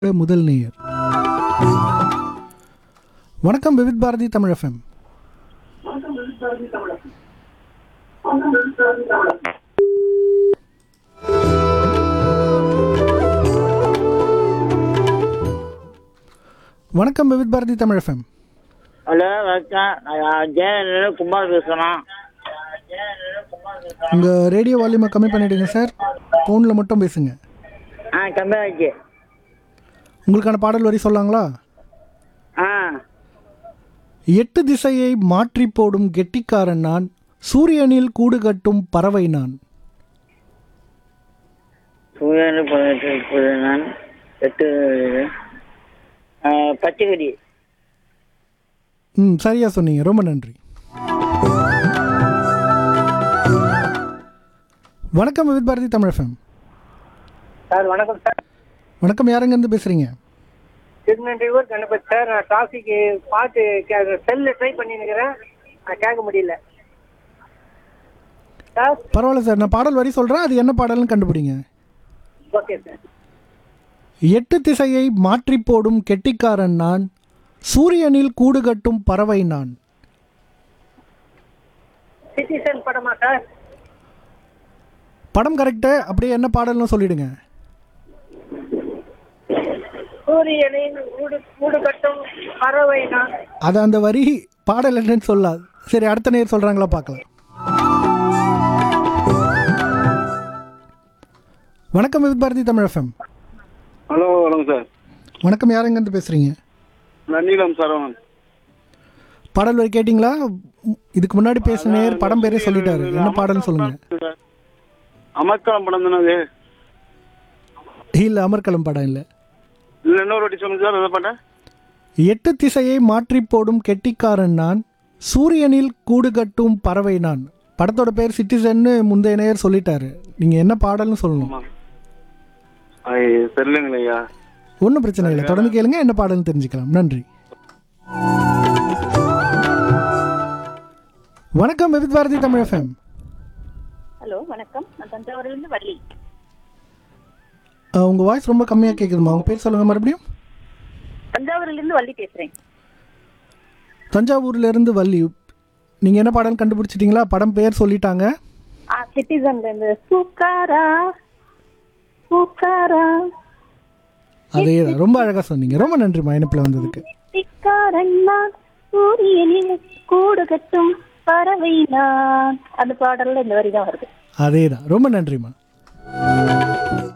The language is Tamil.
முதல் நேயர் வணக்கம் விவித் பாரதி தமிழ் எஃப்எம் வணக்கம் விவித் பாரதி தமிழ் எஃப்எம் ஹலோ வணக்கம் நான் ஜெயலலிதா குமார் பேசுகிறோம் உங்கள் ரேடியோ வால்யூமை கம்மி பண்ணிடுங்க சார் ஃபோனில் மட்டும் பேசுங்க ஆ கம்மியாச்சு உங்களுக்கான பாடல் வரி சொல்லாங்களா ஆ எட்டு திசையை மாற்றி போடும் கெட்டிக்காரன் நான் சூரியனில் கூடு கட்டும் பறவை நான் சூரியன் பதினெட்டு முப்பது நான் எட்டு ஆ, பச்சைக்கடி ம் சரியா சொன்னீங்க ரொம்ப நன்றி வணக்கம் விவித் பாரதி தமிழ் எஃப்எம் சார் வணக்கம் சார் வணக்கம் யாருங்கேருந்து பேசுகிறீங்க திருநெல்வேலூர் கணபதி சார் நான் டிராஃபிக்கு பாட்டு செல்லில் ட்ரை பண்ணிருக்கிறேன் நான் கேட்க முடியல சார் பரவாயில்ல சார் நான் பாடல் வரி சொல்கிறேன் அது என்ன பாடல்னு கண்டுபிடிங்க ஓகே சார் எட்டு திசையை மாற்றி போடும் கெட்டிக்காரன் நான் சூரியனில் கூடு கட்டும் பறவை நான் சிட்டிசன் படமா சார் படம் கரெக்டு அப்படியே என்ன பாடல்னு சொல்லிடுங்க சூரியனின் ஊடு ஊடு கட்டும் பறவை நான் அது அந்த வரி பாடல் என்னன்னு சொல்லாது சரி அடுத்த நேர் சொல்கிறாங்களா பார்க்கலாம் வணக்கம் வித் பாரதி தமிழ் எஃப்எம் ஹலோ வணக்கம் சார் வணக்கம் யாருங்கேருந்து பேசுகிறீங்க நான் நீலம் சரவணன் பாடல் வரி கேட்டிங்களா இதுக்கு முன்னாடி பேசின நேர் படம் பேரே சொல்லிட்டாரு என்ன பாடல்னு சொல்லுங்கள் அமர்க்களம் படம் தானே அது இல்லை அமர்கலம் படம் இல்லை இல்லை இன்னொரு வாட்டி சொல்லுங்க சார் எதை பாட்டேன் எட்டு திசையை மாற்றி போடும் கெட்டிக்காரன் நான் சூரியனில் கூடு கட்டும் பறவை நான் படத்தோட பேர் சிட்டிசன்னு முந்தைய நேயர் சொல்லிட்டாரு நீங்கள் என்ன பாடல்னு சொல்லணும் ஐ தெரியலங்களையா ஒன்றும் பிரச்சனை இல்லை தொடர்ந்து கேளுங்க என்ன பாடல்னு தெரிஞ்சுக்கலாம் நன்றி வணக்கம் விவித் பாரதி தமிழ் எஃப்எம் ஹலோ வணக்கம் நான் தஞ்சாவூர்லேருந்து வள்ளி உங்கள் வாய்ஸ் ரொம்ப கம்மியாக கேட்குதுமா உங்கள் பேர் சொல்லுங்கள் மறுபடியும் தஞ்சாவூர்லேருந்து வள்ளி பேசுகிறேன் தஞ்சாவூர்லேருந்து வள்ளி நீங்கள் என்ன பாடல் கண்டுபிடிச்சிட்டிங்களா படம் பேர் சொல்லிட்டாங்க ஆ சிட்டிசன்லேருந்து பூக்காரா பூக்காரா அதே தான் ரொம்ப அழகாக சொன்னீங்க ரொம்ப நன்றிம்மா இணைப்பில் வந்ததுக்கு சிக்காரன் நான் சூரியனில் கூடு கட்டும் பறவை நான் அந்த பாடல்ல இந்த வரி தான் வருது அதே தான் ரொம்ப நன்றிம்மா